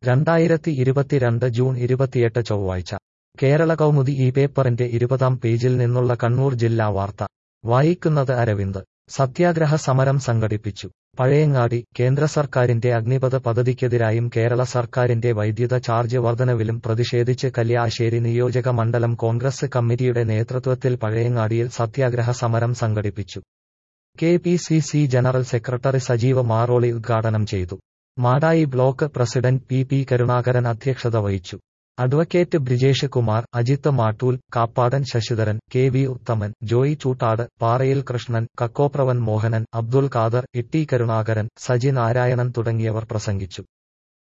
രണ്ടായിരത്തി ഇരുപത്തിരണ്ട് ജൂൺ ഇരുപത്തിയെട്ട് ചൊവ്വാഴ്ച കേരള കൗമുദി ഈ പേപ്പറിന്റെ ഇരുപതാം പേജിൽ നിന്നുള്ള കണ്ണൂർ ജില്ലാ വാർത്ത വായിക്കുന്നത് അരവിന്ദ് സത്യാഗ്രഹ സമരം സംഘടിപ്പിച്ചു പഴയങ്ങാടി കേന്ദ്ര സർക്കാരിന്റെ അഗ്നിപഥ പദ്ധതിക്കെതിരായും കേരള സർക്കാരിന്റെ വൈദ്യുത ചാർജ് വർധനവിലും പ്രതിഷേധിച്ച് കല്യാശ്ശേരി നിയോജക മണ്ഡലം കോൺഗ്രസ് കമ്മിറ്റിയുടെ നേതൃത്വത്തിൽ പഴയങ്ങാടിയിൽ സത്യാഗ്രഹ സമരം സംഘടിപ്പിച്ചു K P C C general secretary Sajeev Maroli ഉദ്ഘാടനം ചെയ്തു Madayi block president P P Karunakaran അധ്യക്ഷത വഹിച്ചു advocate Brijesh Kumar Ajith Mattool Kappadan Sasidharan K V Uthaman Joy Choottad Parayil Krishnan കക്കോപ്രവൻ Mohanan Abdul Khader ഇട്ടി കരുണാകരൻ സജി നാരായണൻ തുടങ്ങിയവർ പ്രസംഗിച്ചു